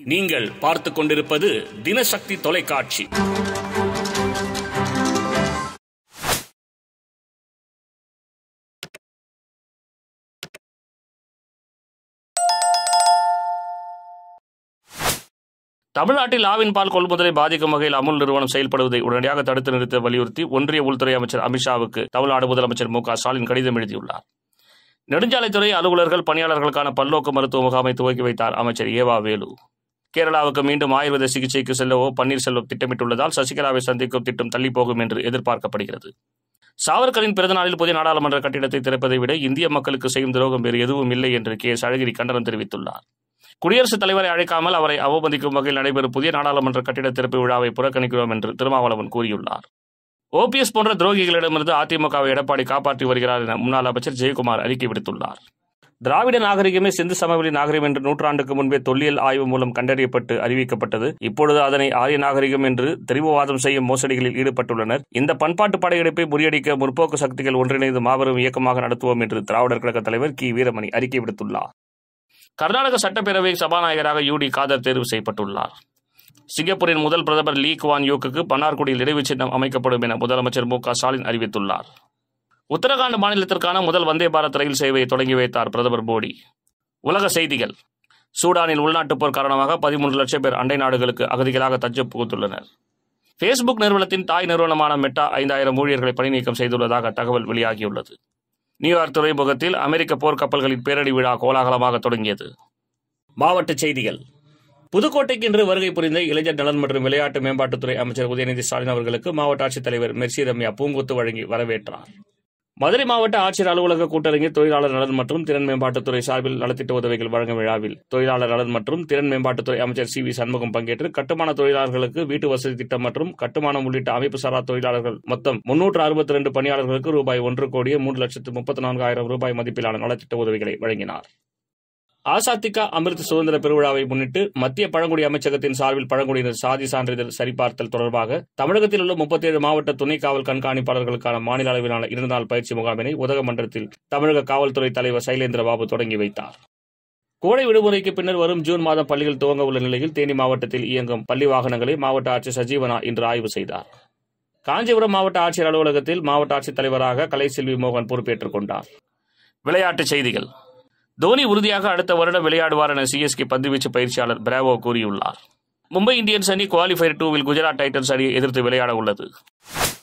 நீங்கள் பார்த்துக் கொண்டிருப்பது தினசக்தி தொலைக்காட்சி தமிழ்நாட்டில் ஆவின் பால் கொள்முதலை பாதிக்கும் வகையில் அமுல் நிறுவனம் செயல்படுவதை உடனடியாக தடுத்து நிறுத்த வலியுறுத்தி ஒன்றிய உள்துறை அமைச்சர் அமித்ஷாவுக்கு தமிழ்நாடு முதலமைச்சர் மு க ஸ்டாலின் கடிதம் எழுதியுள்ளார் நெடுஞ்சாலைத்துறை அலுவலர்கள் பணியாளர்களுக்கான பல்நோக்கு மருத்துவ முகாமை துவக்கி வைத்தார் அமைச்சர் ஏவா வேலு கேரளாவுக்கு மீண்டும் ஆயுர்வேத சிகிச்சைக்கு செல்லவோ பன்னீர்செல்வம் திட்டமிட்டுள்ளதால் சசிகலாவை சந்திக்கும் திட்டம் தள்ளி போகும் என்று எதிர்பார்க்கப்படுகிறது சாவர்கரின் பிறந்தநாளில் புதிய நாடாளுமன்ற கட்டிடத்தை திறப்பதை விட இந்திய மக்களுக்கு செய்யும் துரோகம் வேறு எதுவும் இல்லை என்று கே எஸ் அழகிரி கண்டனம் தெரிவித்துள்ளார் குடியரசுத் தலைவரை அழைக்காமல் அவரை அவமதிக்கும் வகையில் நடைபெறும் புதிய நாடாளுமன்ற கட்டிட திறப்பு விழாவை புறக்கணிக்கிறோம் என்று திருமாவளவன் கூறியுள்ளார் ஓபிஎஸ் போன்ற துரோகிகளிடமிருந்து அதிமுகவை எடப்பாடி காப்பாற்றி வருகிறார் என முன்னாள் அமைச்சர் ஜெயக்குமார் அறிக்கை விடுத்துள்ளார் திராவிட நாகரிகமே சிந்து சமவெளி நாகரிகம் என்று நூற்றாண்டுக்கு முன்பே தொல்லியல் ஆய்வு மூலம் கண்டறியப்பட்டு அறிவிக்கப்பட்டது இப்பொழுது அதனை ஆரிய நாகரிகம் என்று தெரிவுவாதம் செய்யும் மோசடிகளில் ஈடுபட்டுள்ளனர் இந்த பண்பாட்டு படையெடுப்பை முறியடிக்க முற்போக்கு சக்திகள் ஒன்றிணைந்து மாபெரும் இயக்கமாக நடத்துவோம் என்று திராவிடர் கழக தலைவர் கி வீரமணி அறிக்கை விடுத்துள்ளார் கர்நாடக சட்டப்பேரவை சபாநாயகராக யூடி காதர் தேர்வு செய்யப்பட்டுள்ளார் சிங்கப்பூரின் முதல் பிரதமர் லீ குவான் யூக்கு பன்னார்குடியில் இடைவு சின்னம் அமைக்கப்படும் என முதலமைச்சர் மு க ஸ்டாலின் அறிவித்துள்ளார் உத்தரகாண்ட் மாநிலத்திற்கான முதல் வந்தே பாரத் ரயில் சேவையை தொடங்கி வைத்தார் பிரதமர் மோடி உலக செய்திகள் சூடானில் உள்நாட்டுப் போர் காரணமாக பதிமூன்று லட்சம் பேர் அண்டை நாடுகளுக்கு அகதிகளாக தஞ்சம் புகுந்துள்ளனர் ஃபேஸ்புக் நிறுவனத்தின் தாய் நிறுவனமான மெட்டா ஐந்தாயிரம் ஊழியர்களை பணிநீக்கம் செய்துள்ளதாக தகவல் வெளியாகியுள்ளது நியூயார்க் துறைமுகத்தில் அமெரிக்க போர்க்கப்பல்களின் பேரணி விழா கோலாகலமாக தொடங்கியது மாவட்டச் செய்திகள் புதுக்கோட்டைக்கு இன்று வருகை புரிந்த இளைஞர் நலன் மற்றும் விளையாட்டு மேம்பாட்டுத்துறை அமைச்சர் உதயநிதி ஸ்டாலின் அவர்களுக்கு மாவட்ட ஆட்சித்தலைவர் மெர்சி ரம்யா பூங்கொத்து வழங்கி வரவேற்றார் மதுரை மாவட்ட ஆட்சியர் அலுவலக கூட்டரங்கில் தொழிலாளர் நலன் மற்றும் திறன் மேம்பாட்டுத்துறை சார்பில் நலத்திட்ட உதவிகள் வழங்கும் விழாவில் தொழிலாளர் நலன் மற்றும் திறன் மேம்பாட்டுத்துறை அமைச்சர் சி வி சண்முகம் பங்கேற்று கட்டுமான தொழிலாளர்களுக்கு வீட்டு வசதி திட்டம் மற்றும் கட்டுமானம் உள்ளிட்ட அமைப்பு சாரா தொழிலாளர்கள் மொத்தம் முன்னூற்று அறுபத்தி ரெண்டு பணியாளர்களுக்கு ரூபாய் ஒன்று கோடியே மூன்று லட்சத்து முப்பத்தி நான்காயிரம் ரூபாய் மதிப்பிலான நலத்திட்ட உதவிகளை வழங்கினார் ஆசாத்திகா அமிர்த சுதந்திர பெருவிழாவை முன்னிட்டு மத்திய பழங்குடி அமைச்சகத்தின் சார்பில் பழங்குடியினர் சாதி சான்றிதழ் சரிபார்த்தல் தொடர்பாக தமிழகத்தில் உள்ள முப்பத்தேழு மாவட்ட துணை காவல் கண்காணிப்பாளர்களுக்கான மாநில அளவிலான இரண்டு நாள் பயிற்சி முகாமினை உதகமன்றத்தில் தமிழக காவல்துறை தலைவர் சைலேந்திர பாபு தொடங்கி வைத்தார் கோடை விடுமுறைக்கு பின்னர் வரும் ஜூன் மாதம் பள்ளிகள் துவங்க உள்ள நிலையில் தேனி மாவட்டத்தில் இயங்கும் பள்ளி வாகனங்களை மாவட்ட ஆட்சியர் சஜீவனா இன்று ஆய்வு செய்தார் காஞ்சிபுரம் மாவட்ட ஆட்சியர் அலுவலகத்தில் மாவட்ட ஆட்சித் தலைவராக கலைசெல்வி மோகன் பொறுப்பேற்றுக் கொண்டார் விளையாட்டுச் செய்திகள் தோனி உறுதியாக அடுத்த வருடம் விளையாடுவார் என சிஎஸ்கே பந்துவீச்சு பயிற்சியாளர் பிராவோ கூறியுள்ளார் மும்பை இந்தியன்ஸ் அணி குவாலிஃபயர் டூவில் குஜராத் டைட்டன்ஸ் அணியை எதிர்த்து விளையாட உள்ளது